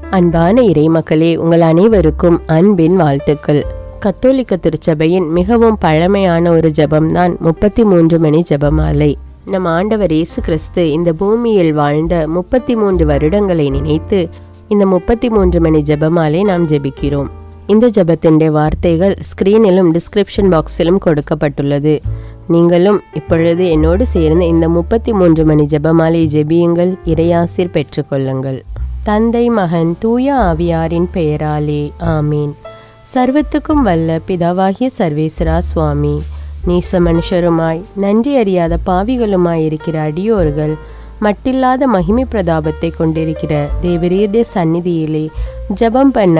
அன்பான இறைமக்களே உங்கள் அனைவருக்கும் அன்பின் வாழ்த்துக்கள் கத்தோலிக்க திருச்சபையின் மிகவும் பழமையான ஒரு ஜெபம்தான் முப்பத்தி மூன்று மணி ஜெபமாலை நம் ஆண்டவர் இயேசு கிறிஸ்து இந்த பூமியில் வாழ்ந்த முப்பத்தி மூன்று வருடங்களை நினைத்து இந்த முப்பத்தி மூன்று மணி ஜெபமாலை நாம் ஜெபிக்கிறோம் இந்த ஜெபத்தினுடைய வார்த்தைகள் ஸ்கிரீனிலும் டிஸ்கிரிப்ஷன் பாக்ஸிலும் கொடுக்கப்பட்டுள்ளது நீங்களும் இப்பொழுது என்னோடு சேர்ந்து இந்த முப்பத்தி மூன்று மணி ஜெபமாலை ஜெபியுங்கள் இறையாசிர் பெற்றுக்கொள்ளுங்கள் தந்தை மகன் தூய ஆவியாரின் பெயராலே ஆமீன் சர்வத்துக்கும் வல்ல பிதாவாகிய சர்வேஸ்வரா சுவாமி நீச மனுஷருமாய் நன்றி அறியாத பாவிகளுமாய் இருக்கிற அடியோர்கள் மட்டில்லாத மகிமை பிரதாபத்தை கொண்டிருக்கிற தேவரீருடைய சந்நிதியிலே ஜெபம் பண்ண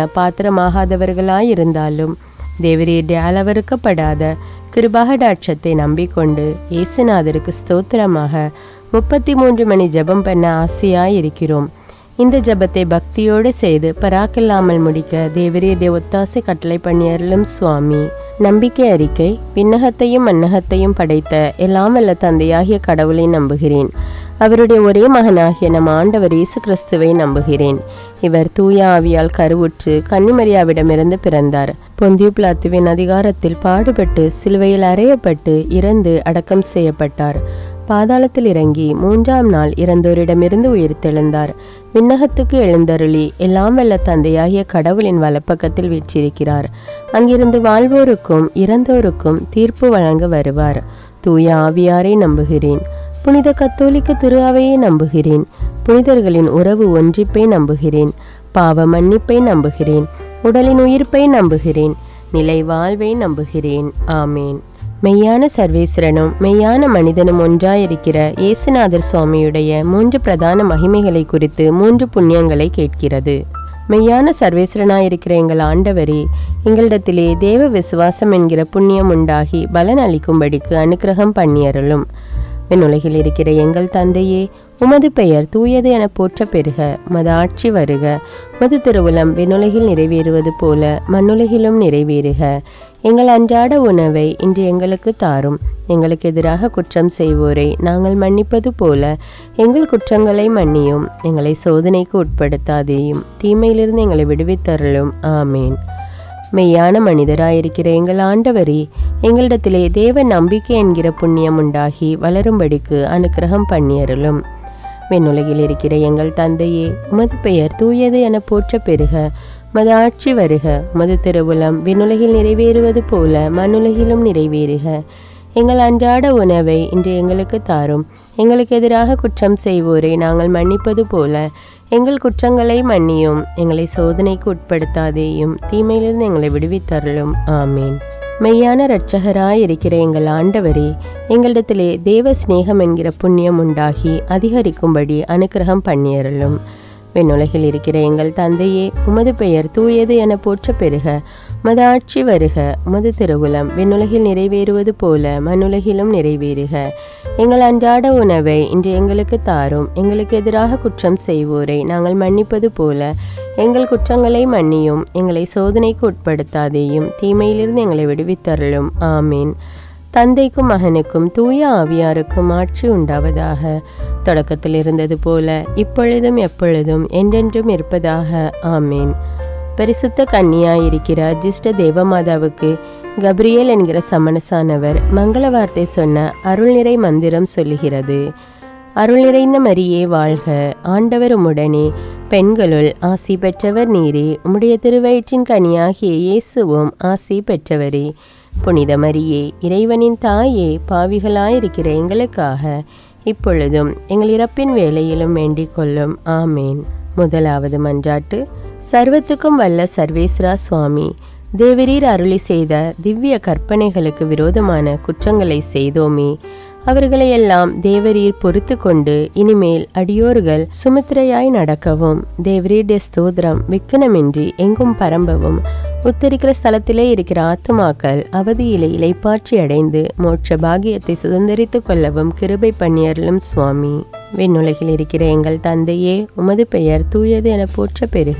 பாத்திரமாகாதவர்களாயிருந்தாலும் தேவரீருடைய அளவறுக்கப்படாத கிருபகடாட்சத்தை நம்பிக்கொண்டு இயேசுநாதருக்கு ஸ்தோத்திரமாக முப்பத்தி மூன்று மணி ஜெபம் பண்ண ஆசையாய் இருக்கிறோம் இந்த ஜெபத்தை பக்தியோடு செய்து பராக்கில்லாமல் முடிக்க தேவரீருடைய ஒத்தாசை கட்டளை பண்ணியருளும் சுவாமி நம்பிக்கை அறிக்கை விண்ணகத்தையும் மன்னகத்தையும் படைத்த எல்லாம் வல்ல தந்தையாகிய கடவுளை நம்புகிறேன் அவருடைய ஒரே மகனாகிய நம் ஆண்டவர் இயேசு கிறிஸ்துவை நம்புகிறேன் இவர் தூய ஆவியால் கருவுற்று கன்னிமரியாவிடமிருந்து பிறந்தார் பொந்தியு பிளாத்துவின் அதிகாரத்தில் பாடுபட்டு சிலுவையில் அறையப்பட்டு இறந்து அடக்கம் செய்யப்பட்டார் பாதாளத்தில் இறங்கி மூன்றாம் நாள் இறந்தோரிடமிருந்து உயிர்த்தெழுந்தார் விண்ணகத்துக்கு எழுந்தருளி எல்லாம் வல்ல தந்தையாகிய கடவுளின் வலப்பக்கத்தில் வீற்றிருக்கிறார் அங்கிருந்து வாழ்வோருக்கும் இறந்தோருக்கும் தீர்ப்பு வழங்க வருவார் தூய ஆவியாரை நம்புகிறேன் புனித கத்தோலிக்க திரு அவையை நம்புகிறேன் புனிதர்களின் உறவு ஒன்றிப்பை நம்புகிறேன் பாவ மன்னிப்பை நம்புகிறேன் உடலின் உயிர்ப்பை நம்புகிறேன் நிலை வாழ்வை நம்புகிறேன் ஆமேன் மெய்யான சர்வேஸ்வரனும் மெய்யான மனிதனும் ஒன்றாயிருக்கிற இயேசுநாதர் சுவாமியுடைய மூன்று பிரதான மகிமைகளை குறித்து மூன்று புண்ணியங்களை கேட்கிறது மெய்யான சர்வேஸ்வரனாயிருக்கிற எங்கள் ஆண்டவரே எங்களிடத்திலே தேவ விசுவாசம் என்கிற புண்ணியம் உண்டாகி பலன் அளிக்கும்படிக்கு அனுக்கிரகம் பண்ணியருளும் விண்ணுலகில் இருக்கிற எங்கள் தந்தையே உமது பெயர் தூயது என போற்ற பெருக உமது ஆட்சி வருக உமது திருவுளம் விண்ணுலகில் நிறைவேறுவது போல மண்ணுலகிலும் நிறைவேறுக எங்கள் அன்றாட உணவை இன்று எங்களுக்கு தாரும் எங்களுக்கு எதிராக குற்றம் செய்வோரை நாங்கள் மன்னிப்பது போல எங்கள் குற்றங்களை மன்னியும் எங்களை சோதனைக்கு உட்படுத்தாதேயும் தீமையிலிருந்து எங்களை விடுவித்தருளும் ஆமேன் மெய்யான மனிதராயிருக்கிற எங்கள் ஆண்டவரே எங்களிடத்திலே தேவ நம்பிக்கை என்கிற புண்ணியம் உண்டாகி வளரும்படிக்கு அனுக்கிரகம் பண்ணியருளும் விண்ணுலகில் இருக்கிற எங்கள் தந்தையே உமது பெயர் தூயது என போற்ற பெருக உமது ஆட்சி வருக உமது திருவுளம் விண்ணுலகில் நிறைவேறுவது போல மண்ணுலகிலும் நிறைவேறுக எங்கள் அன்றாட உணவை இன்று எங்களுக்கு தாரும் எங்களுக்கு எதிராக குற்றம் செய்வோரை நாங்கள் மன்னிப்பது போல எங்கள் குற்றங்களை மன்னியும் எங்களை சோதனைக்கு உட்படுத்தாதேயும் தீமையிலிருந்து எங்களை விடுவித்தருளும் ஆமீன் மெய்யான இரட்சகராய் இருக்கிற எங்கள் ஆண்டவரே எங்களிடத்திலே தேவ சிநேகம் என்கிற புண்ணியம் உண்டாகி அதிகரிக்கும்படி அனுக்கிரகம் பண்ணியருளும் விண்ணுலகில் இருக்கிற எங்கள் தந்தையே உமது பெயர் தூயது என போற்ற பெருக உமது ஆட்சி வருக உமது திருவுளம் விண்ணுலகில் நிறைவேறுவது போல மண்ணுலகிலும் நிறைவேறுக எங்கள் அன்றாட உணவை இன்று எங்களுக்கு தாரும் எங்களுக்கு எதிராக குற்றம் செய்வோரை நாங்கள் மன்னிப்பது போல எங்கள் குற்றங்களை மன்னியும் எங்களை சோதனைக்கு உட்படுத்தாதேயும் தீமையிலிருந்து எங்களை விடுவித்தருளும் ஆமீன் தந்தைக்கும் மகனுக்கும் தூய ஆவியாருக்கும் ஆட்சி உண்டாவதாக தொடக்கத்தில் இருந்தது போல இப்பொழுதும் எப்பொழுதும் என்றென்றும் இருப்பதாக ஆமேன் பரிசுத்த கன்னியாயிருக்கிற அஜிஷ்ட தேவமாதாவுக்கு கப்ரியேல் என்கிற சமணசானவர் மங்கள வார்த்தை சொன்ன அருள்நிறை மந்திரம் சொல்லுகிறது அருள் நிறைந்த மரியே வாழ்க ஆண்டவர் உம்முடனே பெண்களுள் ஆசி பெற்றவர் நீரே உம்முடைய திருவயிற்றின் கனியாகிய இயேசுவும் ஆசி பெற்றவரே புனித மரியே இறைவனின் தாயே பாவிகளாயிருக்கிற எங்களுக்காக இப்பொழுதும் எங்கள் இறப்பின் வேலையிலும் வேண்டிக் கொள்ளும் ஆமேன் முதலாவது மன்றாட்டு சர்வத்துக்கும் வல்ல சர்வேஸ்வரா சுவாமி தேவரீர் அருளி செய்த திவ்ய கற்பனைகளுக்கு விரோதமான குற்றங்களை செய்தோமே அவர்களையெல்லாம் தேவரீர் பொறுத்து கொண்டு இனிமேல் அடியோர்கள் சுமித்திரையாய் நடக்கவும் தேவரீருடைய ஸ்தோத்திரம் விக்கனமின்றி எங்கும் பரம்பவும் உத்தரிக்கிற ஸ்தலத்திலே இருக்கிற ஆத்துமாக்கள் அவதியிலே இலைப்பாற்றி அடைந்து மோட்ச பாகியத்தை சுதந்திரித்துக் கொள்ளவும் கிருபை பண்ணியருளும் சுவாமி விண்ணுலகில் இருக்கிற எங்கள் தந்தையே உமது பெயர் தூயது என போற்ற பெருக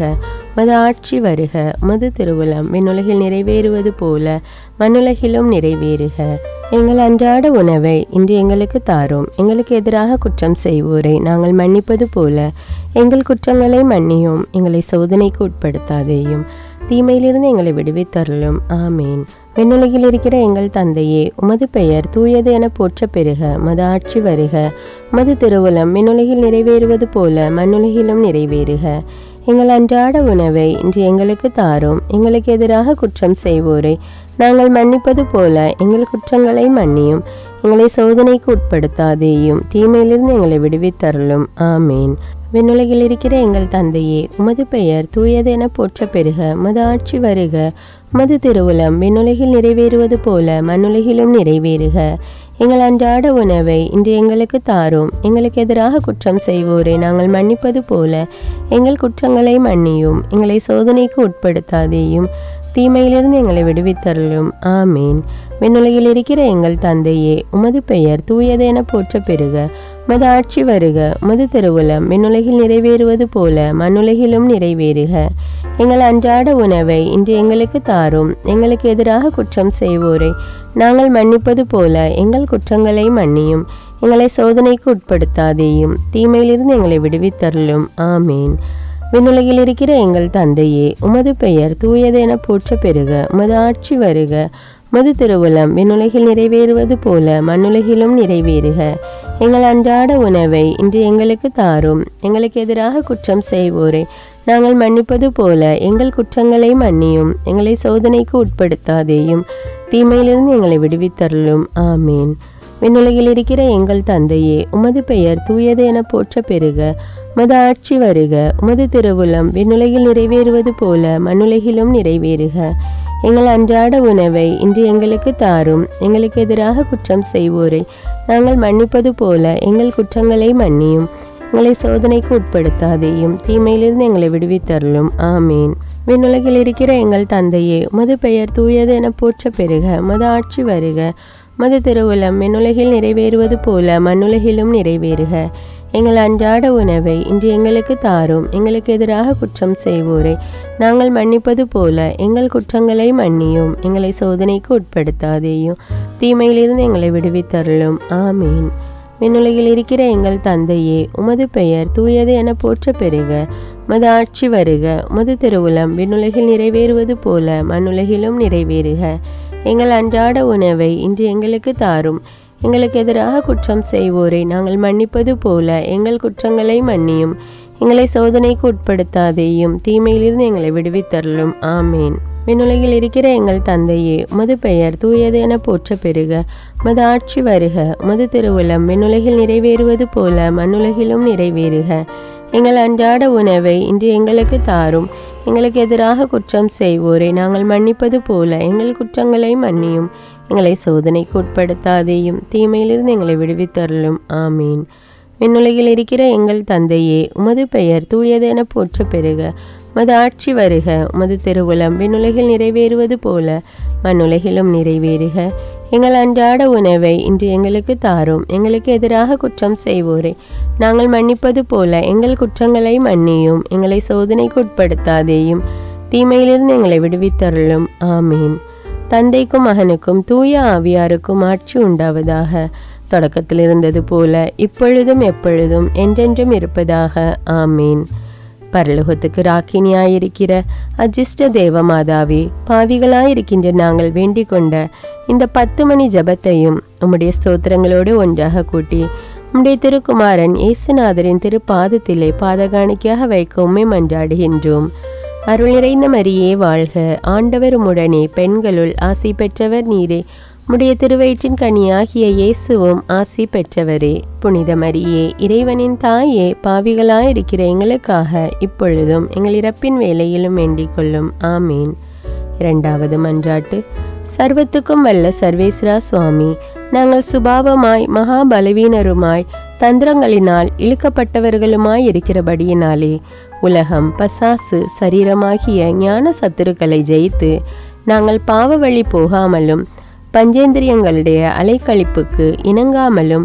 மது ஆட்சி வருக மது திருவுளம் விண்ணுலகில் நிறைவேறுவது போல மண்ணுலகிலும் நிறைவேறுக எங்கள் அன்றாட உணவை இன்று எங்களுக்கு தாரும் எங்களுக்கு எதிராக குற்றம் செய்வோரை நாங்கள் மன்னிப்பது போல எங்கள் குற்றங்களை மன்னியும் எங்களை சோதனைக்கு உட்படுத்தாதேயும் தீமையிலிருந்து எங்களை விடுவித்தருளும் ஆமேன் விண்ணுலகில் இருக்கிற எங்கள் தந்தையே உமது பெயர் தூயது என போற்ற பெறுக மது ஆட்சி வருக மது திருவுளம் விண்ணுலகில் நிறைவேறுவது போல மண்ணுலகிலும் நிறைவேறுக எங்கள் அன்றாட உணவை இன்று எங்களுக்கு தாரும் எங்களுக்கு எதிராக குற்றம் செய்வோரை நாங்கள் மன்னிப்பது போல எங்கள் குற்றங்களை மன்னியும் எங்களை சோதனைக்கு உட்படுத்தாதேயும் தீமையிலிருந்து எங்களை விடுவித்தருளும் ஆமேன் விண்ணுலகில் இருக்கிற எங்கள் தந்தையே உமது பெயர் தூயது என போற்ற பெறுக மது ஆட்சி வருக மது திருவுளம் விண்ணுலகில் நிறைவேறுவது போல மண்ணுலகிலும் நிறைவேறுக எங்கள் அன்றாட உணவை இன்று எங்களுக்கு தாரும் எங்களுக்கு எதிராக குற்றம் செய்வோரை நாங்கள் மன்னிப்பது போல எங்கள் குற்றங்களை மன்னியும் எங்களை சோதனைக்கு உட்படுத்தாதேயும் தீமையிலிருந்து எங்களை விடுவித்தருளும் ஆமேன் விண்ணுலகில் இருக்கிற எங்கள் தந்தையே உமது பெயர் தூயது என போற்ற பெறுக மது ஆட்சி வருக மது திருவுளம் விண்ணுலகில் நிறைவேறுவது போல மண்ணுலகிலும் நிறைவேறுக எங்கள் அன்றாட உணவை இன்று எங்களுக்கு தாரும் எங்களுக்கு எதிராக குற்றம் செய்வோரை நாங்கள் மன்னிப்பது போல எங்கள் குற்றங்களை மன்னியும் எங்களை சோதனைக்கு உட்படுத்தாதேயும் தீமையிலிருந்து எங்களை விடுவித்தருளும் ஆமேன் விண்ணுலகில் இருக்கிற எங்கள் தந்தையே உமது பெயர் தூயது என போற்ற பெறுக உமது ஆட்சி வருக மது திருவுளம் விண்ணுலகில் நிறைவேறுவது போல மண்ணுலகிலும் நிறைவேறுக எங்கள் அன்றாட உணவை இன்று எங்களுக்கு தாரும் எங்களுக்கு எதிராக குற்றம் செய்வோரை நாங்கள் மன்னிப்பது போல எங்கள் குற்றங்களை மன்னியும் எங்களை சோதனைக்கு உட்படுத்தாதேயும் தீமையிலிருந்து எங்களை விடுவித்தருளும் ஆமேன் விண்ணுலகில் இருக்கிற எங்கள் தந்தையே உமது பெயர் தூயது என போற்ற பெறுக உமது ஆட்சி வருக உமது திருவுளம் விண்ணுலகில் நிறைவேறுவது போல மண்ணுலகிலும் நிறைவேறுக எங்கள் அன்றாட உணவை இன்று எங்களுக்கு தாரும் எங்களுக்கு எதிராக குற்றம் செய்வோரை நாங்கள் மன்னிப்பது போல எங்கள் குற்றங்களை மன்னியும் எங்களை சோதனைக்கு உட்படுத்தாதேயும் தீமையிலிருந்து எங்களை விடுவித்தருளும் ஆமேன் விண்ணுலகில் இருக்கிற எங்கள் தந்தையே உமது பெயர் தூயது என போற்ற பெறுக உமது ஆட்சி வருக மது திருவுளம் விண்ணுலகில் நிறைவேறுவது போல மண்ணுலகிலும் நிறைவேறுக எங்கள் அன்றாட உணவை இன்று எங்களுக்கு தாரும் எங்களுக்கு எதிராக குற்றம் செய்வோரை நாங்கள் மன்னிப்பது போல எங்கள் குற்றங்களை மன்னியும் எங்களை சோதனைக்கு உட்படுத்தாதேயும் தீமையிலிருந்து எங்களை விடுவித்தருளும் ஆமீன் விண்ணுலகில் இருக்கிற எங்கள் தந்தையே உமது பெயர் தூயது என போற்ற பெறுக மது ஆட்சி வருக உமது திருவுளம் விண்ணுலகில் நிறைவேறுவது போல மண்ணுலகிலும் நிறைவேறுக எங்கள் அன்றாட உணவை இன்று எங்களுக்கு தாரும் எங்களுக்கு எதிராக குற்றம் செய்வோரை நாங்கள் மன்னிப்பது போல எங்கள் குற்றங்களை மன்னியும் எங்களை சோதனைக்கு உட்படுத்தாதேயும் தீமையிலிருந்து எங்களை விடுவித்தருளும் ஆமேன் விண்ணுலகில் இருக்கிற எங்கள் தந்தையே உமது பெயர் தூயது என போற்ற பெறுக உமது ஆட்சி வருக உமது திருவுளம் விண்ணுலகில் நிறைவேறுவது போல மண்ணுலகிலும் நிறைவேறுக எங்கள் அன்றாட உணவை இன்று எங்களுக்கு தாரும் எங்களுக்கு எதிராக குற்றம் செய்வோரை நாங்கள் மன்னிப்பது போல எங்கள் குற்றங்களை மன்னியும் எங்களை சோதனைக்கு உட்படுத்தாதேயும் தீமையிலிருந்து எங்களை விடுவித்தருளும் ஆமீன் விண்ணுலகில் இருக்கிற எங்கள் தந்தையே உமது பெயர் தூயது என போற்ற பெறுக உமது ஆட்சி வருக உமது திருவுளம் விண்ணுலகில் நிறைவேறுவது போல மண்ணுலகிலும் நிறைவேறுக எங்கள் அன்றாட உணவை இன்று எங்களுக்கு தாரும் எங்களுக்கு எதிராக குற்றம் செய்வோரை நாங்கள் மன்னிப்பது போல எங்கள் குற்றங்களை மன்னியும் எங்களை சோதனைக்கு உட்படுத்தாதேயும் தீமையிலிருந்து எங்களை விடுவித்தருளும் ஆமீன் தந்தைக்கும் மகனுக்கும் தூய ஆவியாருக்கும் ஆட்சி உண்டாவதாக தொடக்கத்தில் இருந்தது போல இப்பொழுதும் எப்பொழுதும் என்றென்றும் இருப்பதாக ஆமீன் பரலோகத்துக்கு ராக்கினியாயிருக்கிற அஜிஷ்ட தேவமாதாவே பாவிகளாயிருக்கின்ற நாங்கள் வேண்டிக் கொண்ட இந்த பத்து மணி ஜபத்தையும் உம்முடைய ஸ்தோத்திரங்களோடு ஒன்றாக கூட்டி உம்முடைய திருக்குமாரன் இயேசுநாதரின் திருப்பாதத்திலே பாதகாணிக்கையாக வைக்க உம்மை மன்றாடுகின்றோம் அருள் நிறைந்த மரியே வாழ்க ஆண்டவர் உடனே பெண்களுள் ஆசி பெற்றவர் நீரே உம்முடைய திருவயிற்றின் கனியாகிய இயேசுவும் ஆசி பெற்றவரே புனித மரியே இறைவனின் தாயே பாவிகளாயிருக்கிற எங்களுக்காக இப்பொழுதும் எங்கள் இறப்பின் வேலையிலும் வேண்டிக் கொள்ளும் ஆமீன் இரண்டாவது மன்றாட்டு சர்வத்துக்கும் வல்ல சர்வேஸ்வரா சுவாமி நாங்கள் சுபாவமாய் மகா பலவீனருமாய் தந்திரங்களினால் இழுக்கப்பட்டவர்களுமாய் இருக்கிறபடியினாலே உலகம் பசாசு சரீரமாகிய ஞான சத்துருக்களை ஜெயித்து நாங்கள் பாவ வழி போகாமலும் பஞ்சேந்திரியங்களுடைய அலைக்கழிப்புக்கு இணங்காமலும்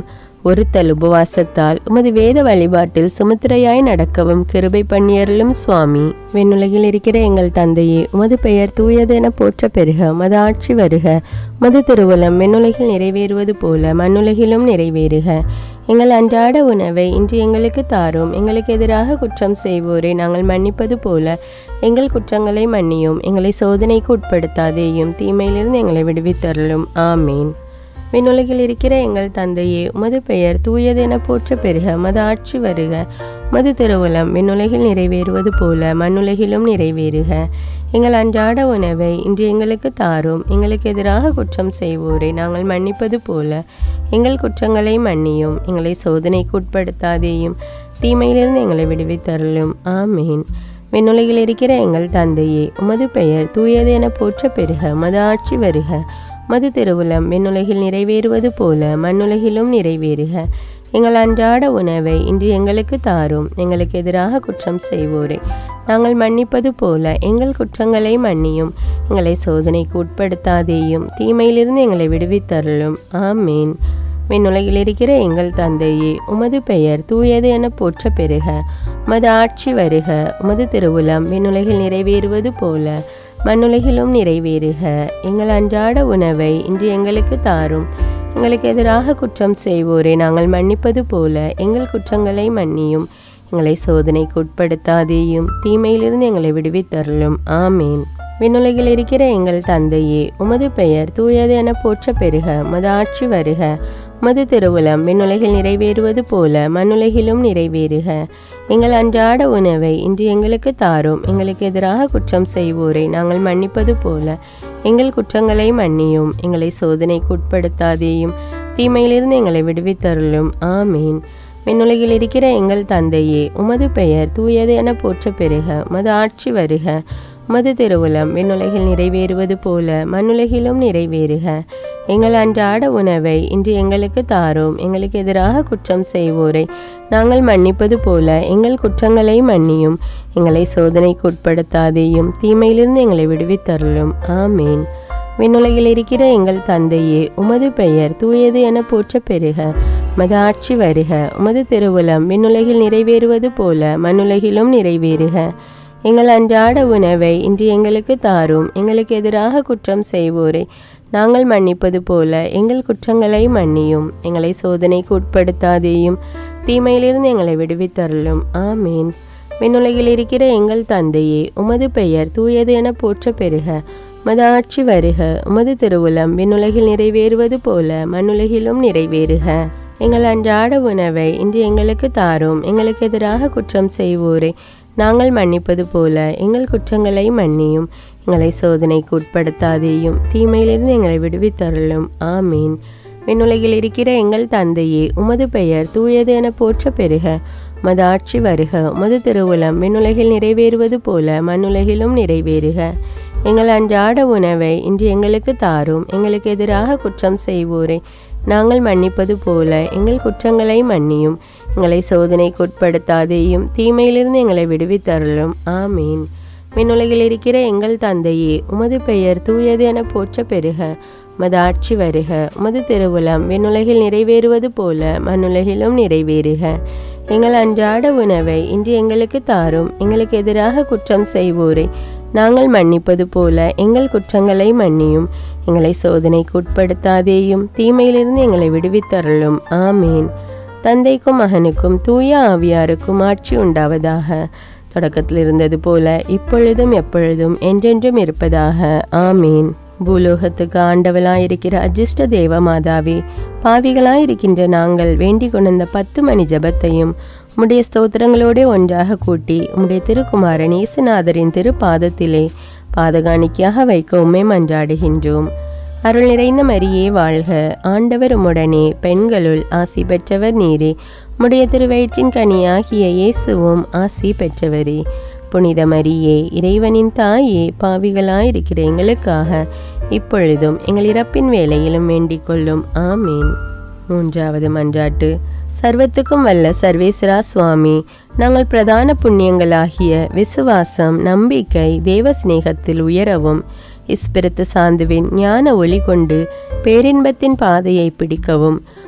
ஒருத்தல் உபவாசத்தால் உமது வேத வழிபாட்டில் சுமுத்திரையாய் நடக்கவும் கிருபை பண்ணியருளும் சுவாமி விண்ணுலகில் இருக்கிற எங்கள் தந்தையே உமது பெயர் தூயது என போற்ற பெருக உமது ஆட்சி வருக உமது திருவுலம் விண்ணுலகில் நிறைவேறுவது போல மண்ணுலகிலும் நிறைவேறுக எங்கள் அன்றாட உணவை இன்று எங்களுக்கு தாரும் எங்களுக்கு எதிராக குற்றம் செய்வோரை நாங்கள் மன்னிப்பது போல எங்கள் குற்றங்களை மன்னியும் எங்களை சோதனைக்கு உட்படுத்தாதேயும் தீமையிலிருந்து எங்களை விடுவித்தருளும் ஆமீன் விண்ணுலகில் இருக்கிற எங்கள் தந்தையே உமது பெயர் தூயது என போற்ற பெருக உமது ஆட்சி வருக உமது திருவுலம் விண்ணுலகில் நிறைவேறுவது போல மண்ணுலகிலும் நிறைவேறுக எங்கள் அன்றாட உணவை இன்று எங்களுக்கு தாரும் எங்களுக்கு எதிராக குற்றம் செய்வோரை நாங்கள் மன்னிப்பது போல எங்கள் குற்றங்களை மன்னியும் எங்களை சோதனைக்கு உட்படுத்தாதேயும் தீமையிலிருந்து எங்களை விடுவித்தருளும் ஆமீன் விண்ணுலகில் இருக்கிற எங்கள் தந்தையே உமது பெயர் தூயது என போற்ற பெருக உமது ஆட்சி வருக மது திருவுலம் விண்ணுலகில் நிறைவேறுவது போல மண்ணுலகிலும் நிறைவேறுக எங்கள் அன்றாட உணவை இன்று எங்களுக்கு தாரும் எங்களுக்கு எதிராக குற்றம் செய்வோரை நாங்கள் மன்னிப்பது போல எங்கள் குற்றங்களை மன்னியும் எங்களை சோதனைக்கு உட்படுத்தாதேயும் தீமையிலிருந்து எங்களை விடுவித்தருளும் ஆமீன் விண்ணுலகில் இருக்கிற எங்கள் தந்தையே உமது பெயர் தூயது என போற்ற பெருக உமது ஆட்சி வருக உமது திருவுலம் விண்ணுலகில் நிறைவேறுவது போல மண்ணுலகிலும் நிறைவேறுக எங்கள் அன்றாட உணவை இன்று எங்களுக்கு தாரும் எங்களுக்கு எதிராக குற்றம் செய்வோரை நாங்கள் மன்னிப்பது போல எங்கள் குற்றங்களை மன்னியும் எங்களை சோதனைக்கு உட்படுத்தாதேயும் தீமையிலிருந்து எங்களை விடுவித்தருளும் ஆமீன் விண்ணுலகில் இருக்கிற எங்கள் தந்தையே உமது பெயர் தூயது என போற்ற பெருக உமது ஆட்சி வருக உமது திருவுலம் விண்ணுலகில் நிறைவேறுவது போல மண்ணுலகிலும் நிறைவேறுக எங்கள் அன்றாட உணவை இன்று எங்களுக்கு தாரும் எங்களுக்கு எதிராக குற்றம் செய்வோரை நாங்கள் மன்னிப்பது போல எங்கள் குற்றங்களை மன்னியும் எங்களை சோதனைக்கு உட்படுத்தாதேயும் தீமையிலிருந்து எங்களை விடுவித்தருளும் ஆமீன் விண்ணுலகில் இருக்கிற எங்கள் தந்தையே உமது பெயர் தூயது என போற்ற பெருக உமது ஆட்சி வருக உமது திருவுலம் விண்ணுலகில் நிறைவேறுவது போல மண்ணுலகிலும் நிறைவேறுக எங்கள் அன்றாட உணவை இன்று எங்களுக்கு தாரும் எங்களுக்கு எதிராக குற்றம் செய்வோரை நாங்கள் மன்னிப்பது போல எங்கள் குற்றங்களை மன்னியும் எங்களை சோதனைக்கு உட்படுத்தாதேயும் தீமையிலிருந்து எங்களை விடுவித்தருளும் ஆமீன் விண்ணுலகில் இருக்கிற எங்கள் தந்தையே உமது பெயர் தூயது என போற்ற பெருக உமது ஆட்சி வருக உமது திருவுலம் விண்ணுலகில் நிறைவேறுவது போல மண்ணுலகிலும் நிறைவேறுக எங்கள் அன்றாட உணவை இன்று எங்களுக்கு தாரும் எங்களுக்கு எதிராக குற்றம் செய்வோரை நாங்கள் மன்னிப்பது போல எங்கள் குற்றங்களை மன்னியும் எங்களை சோதனைக்கு உட்படுத்தாதேயும் தீமையிலிருந்து எங்களை விடுவித்தருளும் ஆமீன் விண்ணுலகில் இருக்கிற எங்கள் தந்தையே உமது பெயர் தூயது என போற்ற பெருக உமது ஆட்சி வருக உமது திருவுலம் விண்ணுலகில் நிறைவேறுவது போல மண்ணுலகிலும் நிறைவேறுக எங்கள் அன்றாட உணவை இன்று எங்களுக்கு தாரும் எங்களுக்கு எதிராக குற்றம் செய்வோரை நாங்கள் மன்னிப்பது போல எங்கள் குற்றங்களை மன்னியும் எங்களை சோதனைக்கு உட்படுத்தாதேயும் தீமையிலிருந்து எங்களை விடுவித்தருளும் ஆமீன் விண்ணுலகில் இருக்கிற எங்கள் தந்தையே உமது பெயர் தூயது என போற்ற பெருக உமது ஆட்சி வருக உமது திருவுலம் விண்ணுலகில் நிறைவேறுவது போல மண்ணுலகிலும் நிறைவேறுக எங்கள் அன்றாட உணவை இன்று எங்களுக்கு தாரும் எங்களுக்கு எதிராக குற்றம் செய்வோரை நாங்கள் மன்னிப்பது போல எங்கள் குற்றங்களை மன்னியும் எங்களை சோதனைக்கு உட்படுத்தாதேயும் தீமையிலிருந்து எங்களை விடுவித்தருளும் ஆமீன் விண்ணுலகில் இருக்கிற எங்கள் தந்தையே உமது பெயர் தூயது என போற்ற பெருக உமது ஆட்சி வருக உமது திருவுலம் விண்ணுலகில் நிறைவேறுவது போல மண்ணுலகிலும் நிறைவேறுக எங்கள் அன்றாட உணவை இன்று எங்களுக்கு தாரும் எங்களுக்கு எதிராக குற்றம் செய்வோரை நாங்கள் மன்னிப்பது போல எங்கள் குற்றங்களை மன்னியும் எங்களை சோதனைக்கு உட்படுத்தாதேயும் தீமையிலிருந்து எங்களை விடுவித்தருளும் ஆமீன் தந்தைக்கும் மகனுக்கும் தூய ஆவியாருக்கும் ஆட்சி உண்டாவதாக தொடக்கத்தில் இருந்தது போல இப்பொழுதும் எப்பொழுதும் என்றென்றும் இருப்பதாக ஆமீன் பூலோகத்துக்கு ஆண்டவளாயிருக்கிற அஜிஷ்ட தேவ மாதாவே பாவிகளாயிருக்கின்ற நாங்கள் வேண்டிக் கொண்ட பத்து மணி ஜபத்தையும் உம்முடைய ஸ்தோத்திரங்களோடு ஒன்றாக கூட்டி உம்முடைய திருக்குமாரன் இயேசுநாதரின் திருப்பாதத்திலே பாதகாணிக்கையாக வைக்க உம்மை மன்றாடுகின்றோம் அருள் நிறைந்த மரியே வாழ்க ஆண்டவர் உம்முடனே பெண்களுள் ஆசி பெற்றவர் நீரே உம்முடைய திருவயிற்றின் கனியாகிய இயேசுவும் ஆசி பெற்றவரே புனித மரியே இறைவனின் தாயே பாவிகளாயிருக்கிற எங்களுக்காக இப்பொழுதும் எங்கள் இறப்பின் வேலையிலும் வேண்டிக் கொள்ளும் ஆமீன் மூன்றாவது மன்றாட்டு சர்வத்துக்கும் வல்ல சர்வேஸ்வரா சுவாமி நாங்கள் பிரதான புண்ணியங்களாகிய விசுவாசம் நம்பிக்கை தேவ சிநேகத்தில் உயரவும் இஸ்பிரித்து சாந்துவின் ஞான ஒளி கொண்டு பேரின்பத்தின் பாதையை பிடிக்கவும்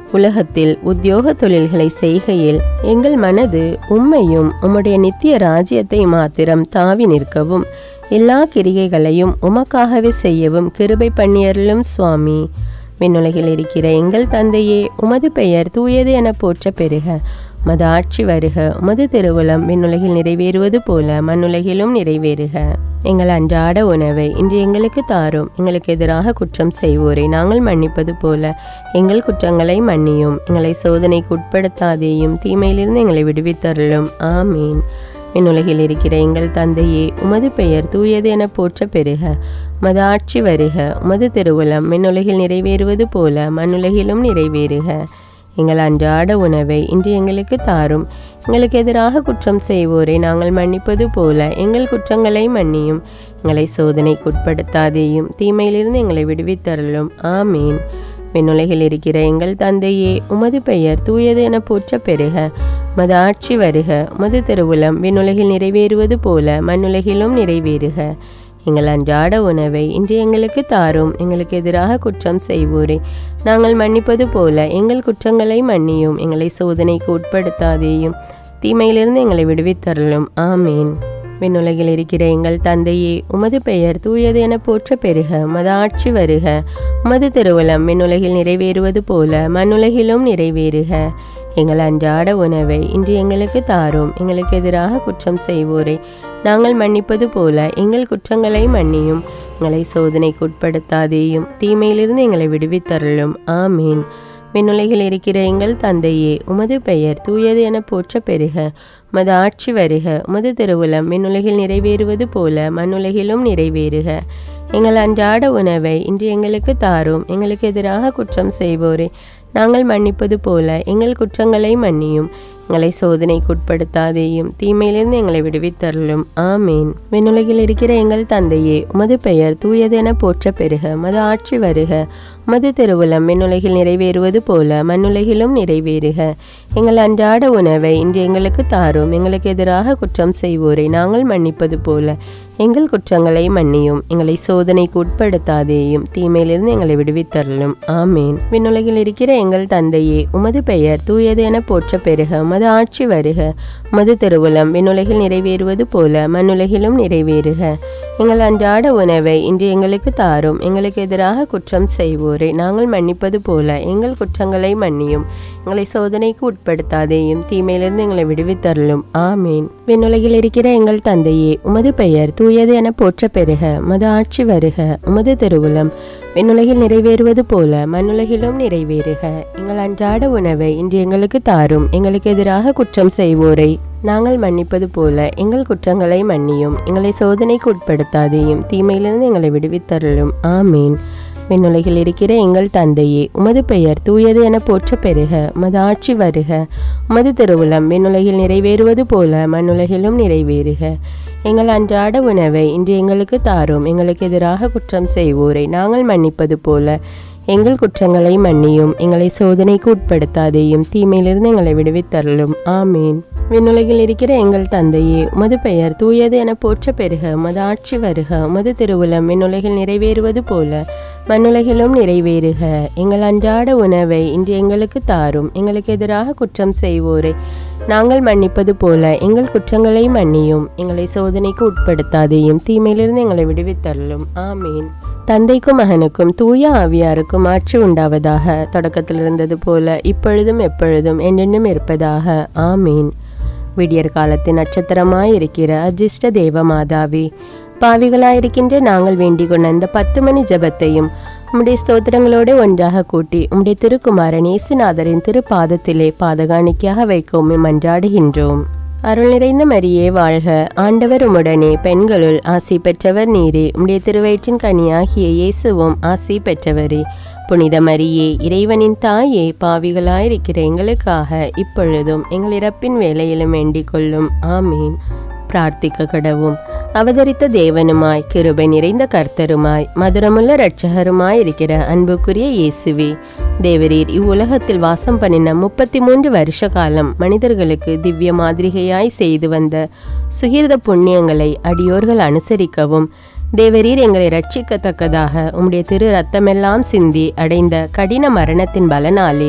உலகத்தில் உத்தியோக தொழில்களை செய்கையில் எங்கள் மனது உம்மையும் உம்முடைய நித்திய ராஜ்யத்தை மாத்திரம் தாவி நிற்கவும் எல்லா கிரிகைகளையும் உமக்காகவே செய்யவும் கிருபை பண்ணியருளும் சுவாமி விண்ணுலகில் இருக்கிற எங்கள் தந்தையே உமது பெயர் தூயது என போற்ற பெறுக உமது ஆட்சி வருக உமது திருவுளம் விண்ணுலகில் நிறைவேறுவது போல மண்ணுலகிலும் நிறைவேறுக எங்கள் அன்றாட உணவை இன்று எங்களுக்கு தாரும் எங்களுக்கு எதிராக குற்றம் செய்வோரை நாங்கள் மன்னிப்பது போல எங்கள் குற்றங்களை மன்னியும் எங்களை சோதனைக்கு உட்படுத்தாதேயும் தீமையிலிருந்து எங்களை விடுவித்தருளும் ஆமீன் விண்ணுலகில் இருக்கிற எங்கள் தந்தையே உமது பெயர் தூயது என போற்ற பெறுக உமது ஆட்சி வருக உமது திருவுளம் விண்ணுலகில் நிறைவேறுவது போல மண்ணுலகிலும் நிறைவேறுக எங்கள் அன்றாட உணவை இன்று எங்களுக்கு தாரும் எங்களுக்கு எதிராக குற்றம் செய்வோரை நாங்கள் மன்னிப்பது போல எங்கள் குற்றங்களை மன்னியும் எங்களை சோதனைக்கு உட்படுத்தாதேயும் தீமையிலிருந்து எங்களை விடுவித்தருளும் ஆமீன் விண்ணுலகில் இருக்கிற எங்கள் தந்தையே உமது பெயர் தூயது என போற்ற பெறுக உமது ஆட்சி வருக உமது திருவுளம் விண்ணுலகில் நிறைவேறுவது போல மண்ணுலகிலும் நிறைவேறுக எங்கள் அன்றாட உணவை இன்று எங்களுக்கு தாரும் எங்களுக்கு எதிராக குற்றம் செய்வோரே நாங்கள் மன்னிப்பது போல எங்கள் குற்றங்களை மன்னியும் எங்களை சோதனைக்கு உட்படுத்தாதேயும் தீமையிலிருந்து எங்களை விடுவித்தருளும் ஆமீன் விண்ணுலகில் இருக்கிற எங்கள் தந்தையே உமது பெயர் தூயது என போற்ற பெறுக உமது ஆட்சி வருக உமது திருவுளம் விண்ணுலகில் நிறைவேறுவது போல மண்ணுலகிலும் நிறைவேறுக எங்கள் அன்றாட உணவை இன்று எங்களுக்கு தாரும் எங்களுக்கு எதிராக குற்றம் செய்வோரை நாங்கள் மன்னிப்பது போல எங்கள் குற்றங்களை மன்னியும் எங்களை சோதனைக்கு உட்படுத்தாதேயும் தீமையிலிருந்து எங்களை விடுவித்தருளும் ஆமீன் விண்ணுலகில் இருக்கிற எங்கள் தந்தையே உமது பெயர் தூயது என போற்ற பெறுக உமது ஆட்சி வருக உமது திருவுளம் விண்ணுலகில் நிறைவேறுவது போல மண்ணுலகிலும் நிறைவேறுக எங்கள் அன்றாட உணவை இன்று எங்களுக்கு தாரும் எங்களுக்கு எதிராக குற்றம் செய்வோரே நாங்கள் மன்னிப்பது போல எங்கள் குற்றங்களை மன்னியும் எங்களை சோதனைக்கு உட்படுத்தாதேயும் தீமையிலிருந்து எங்களை விடுவித்தருளும் ஆமீன் விண்ணுலகில் இருக்கிற எங்கள் தந்தையே உமது பெயர் தூயது என போற்ற பெறுக உமது ஆட்சி வருக உமது திருவுளம் விண்ணுலகில் நிறைவேறுவது போல மண்ணுலகிலும் நிறைவேறுக எங்கள் அன்றாட உணவை இன்று எங்களுக்கு தாரும் எங்களுக்கு எதிராக குற்றம் செய்வோரை நாங்கள் மன்னிப்பது போல எங்கள் குற்றங்களை மன்னியும் எங்களை சோதனைக்கு உட்படுத்தாதேயும் தீமையிலிருந்து எங்களை விடுவித்தருளும் ஆமீன் விண்ணுலகில் இருக்கிற எங்கள் தந்தையே உமது பெயர் தூயது என போற்ற பெறுக உமது ஆட்சி வருக உமது திருவுளம் விண்ணுலகில் நிறைவேறுவது போல மண்ணுலகிலும் நிறைவேறுக எங்கள் அன்றாட உணவை இன்று எங்களுக்கு தாரும் எங்களுக்கு எதிராக குற்றம் செய்வோரை நாங்கள் மன்னிப்பது போல எங்கள் குற்றங்களை மன்னியும் எங்களை சோதனைக்கு உட்படுத்தாதேயும் தீமையிலிருந்து எங்களை விடுவித்தருளும் ஆமீன் விண்ணுலகில் இருக்கிற எங்கள் தந்தையே உமது பெயர் தூயது என போற்ற பெறுக உமது ஆட்சி வருக உமது திருவுளம் விண்ணுலகில் நிறைவேறுவது போல மண்ணுலகிலும் நிறைவேறுக எங்கள் அன்றாட உணவை இன்று எங்களுக்கு தாரும் எங்களுக்கு எதிராக குற்றம் செய்வோரை நாங்கள் மன்னிப்பது போல எங்கள் குற்றங்களை மன்னியும் எங்களை சோதனைக்கு உட்படுத்தாதேயும் தீமையிலிருந்து எங்களை விடுவித்தருளும் ஆமீன் விண்ணுலகில் இருக்கிற எங்கள் தந்தையே உமது பெயர் தூயது என போற்ற பெறுக உமது ஆட்சி வருக உமது திருவுளம் விண்ணுலகில் நிறைவேறுவது போல மண்ணுலகிலும் நிறைவேறுக எங்கள் அன்றாட உணவை இன்று எங்களுக்கு தாரும் எங்களுக்கு எதிராக குற்றம் செய்வோரை நாங்கள் மன்னிப்பது போல எங்கள் குற்றங்களை மன்னியும் எங்களை சோதனைக்கு உட்படுத்தாதேயும் தீமையிலிருந்து எங்களை விடுவித்தருளும் ஆமீன் விண்ணுலகில் இருக்கிற எங்கள் தந்தையே உமது பெயர் தூயது என போற்ற பெறுக உமது ஆட்சி வருக உமது திருவுளம் விண்ணுலகில் நிறைவேறுவது போல மண்ணுலகிலும் நிறைவேறுக எங்கள் அன்றாட உணவை இன்று எங்களுக்கு தாரும் எங்களுக்கு எதிராக குற்றம் செய்வோரை நாங்கள் மன்னிப்பது போல எங்கள் குற்றங்களை மன்னியும் எங்களை சோதனைக்கு உட்படுத்தாதேயும் தீமையிலிருந்து எங்களை விடுவித்தருளும் ஆமீன் தந்தைக்கும் மகனுக்கும் தூய ஆவியாருக்கும் ஆட்சி உண்டாவதாக தொடக்கத்தில் இருந்தது போல இப்பொழுதும் எப்பொழுதும் என்றென்றும் இருப்பதாக ஆமீன் விடியற் காலத்தின் நட்சத்திரமாயிருக்கிற அஜிஷ்ட தேவ மாதாவி பாவிகளாயிருக்கின்ற நாங்கள் வேண்டிக் கொண்ட இந்த பத்து மணி ஜெபத்தையும் உம்முடைய ஸ்தோத்திரங்களோடு ஒன்றாக கூட்டி உம்முடைய திருக்குமாரன் இயேசுநாதரின் திருப்பாதத்திலே பாதகாணிக்கையாக வைக்க உம்மை மன்றாடுகின்றோம் அருள் நிறைந்த மரியே வாழ்க ஆண்டவர் உம்முடனே பெண்களுள் ஆசி பெற்றவர் நீரே உம்முடைய திருவயிற்றின் கனியாகிய இயேசுவும் ஆசி பெற்றவரே புனித மரியே இறைவனின் தாயே பாவிகளாயிருக்கிற எங்களுக்காக இப்பொழுதும் எங்கள் இறப்பின் வேலையிலும் வேண்டிக் கொள்ளும் ஆமீன் பிரார்த்திக்க கடவும் அவதரித்த தேவனுமாய் கிருபை நிறைந்த கர்த்தருமாய் மதுரமுள்ள இரட்சகருமாய் இருக்கிற அன்புக்குரிய இயேசுவே தேவரீர் இவ்வுலகத்தில் வாசம் பண்ணின முப்பத்தி மூன்று வருஷ காலம் மனிதர்களுக்கு திவ்ய மாதிரிகையாய் செய்து வந்த சுகிர்த புண்ணியங்களை அடியோர்கள் அனுசரிக்கவும் தேவரீர் எங்களை ரட்சிக்கத்தக்கதாக உம்முடைய திரு ரத்தமெல்லாம் சிந்தி அடைந்த கடின மரணத்தின் பலனாலே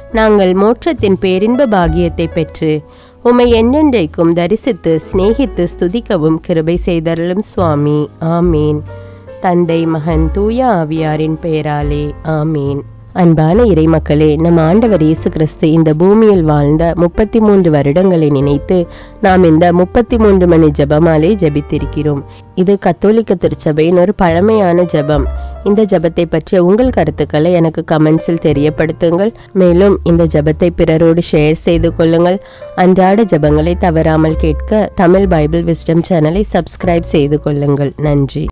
நாங்கள் மோட்சத்தின் பேரின்ப பாகியத்தை பெற்று உம்மை என்றென்றைக்கும் தரிசித்து சிநேகித்து ஸ்துதிக்கவும் கிருபை செய்தருளும் சுவாமி ஆமீன் தந்தை மகன் தூய ஆவியாரின் பெயராலே ஆமீன் அன்பான இறைமக்களே நம் ஆண்டவர் இயேசு கிறிஸ்து இந்த பூமியில் வாழ்ந்த முப்பத்தி மூன்று வருடங்களை நினைத்து நாம் இந்த முப்பத்தி மூன்று மணி ஜெபமாலே ஜெபித்திருக்கிறோம் இது கத்தோலிக்க திருச்சபையின் ஒரு பழமையான ஜெபம் இந்த ஜெபத்தை பற்றிய உங்கள் கருத்துக்களை எனக்கு கமெண்ட்ஸில் தெரியப்படுத்துங்கள் மேலும் இந்த ஜெபத்தை பிறரோடு ஷேர் செய்து கொள்ளுங்கள் அன்றாட ஜெபங்களை தவறாமல் கேட்க தமிழ் பைபிள் விஸ்டம் சேனலை சப்ஸ்கிரைப் செய்து கொள்ளுங்கள் நன்றி